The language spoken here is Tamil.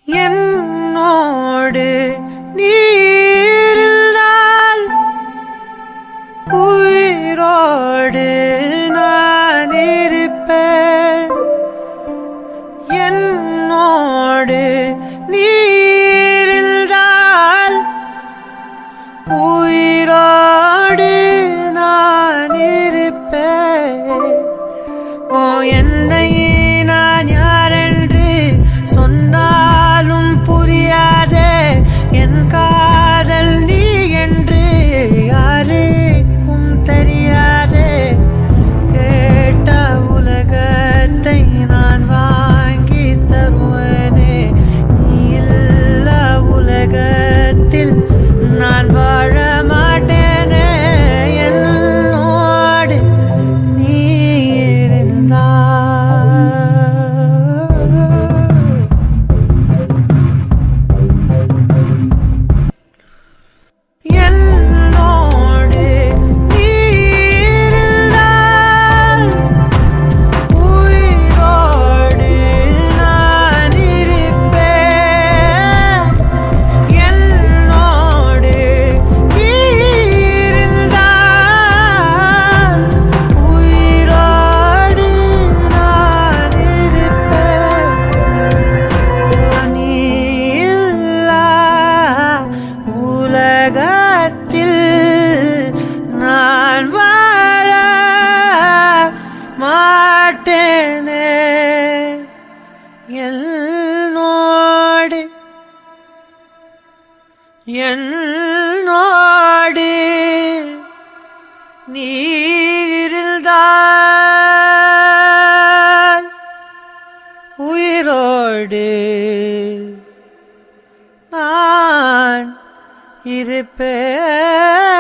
என்னோடு நீரில்லால் உயிரோடு நான் இருப்பேன் என்னோடு நீரில்லால் உயிரோடு நான் இருப்பேன் ஓ என்னை நான் யாரென்று சொன்னாலும் புரியாதே என் காதல் நீ என்று யாருக்கும் தெரியாதே கேட்ட உலகத்தை நான் வாங்கி தருவேனே நீ இல்ல உலகத்தில் நான் வாழ மாட்டேனே என்னோடு நீ இருந்தால் என்னோடு நீரில்லால் உயிரோடு நான் இருப்பேன் என்னோடு நீரில்லால் உயிரோடு நான் இருப்பேன் நீ இல்லா உலகத்தில் நான் வாழ மாட்டேனே என்னோடு என்னோடு நீரில்தான் உயிரோடு நான் இருப்பேன்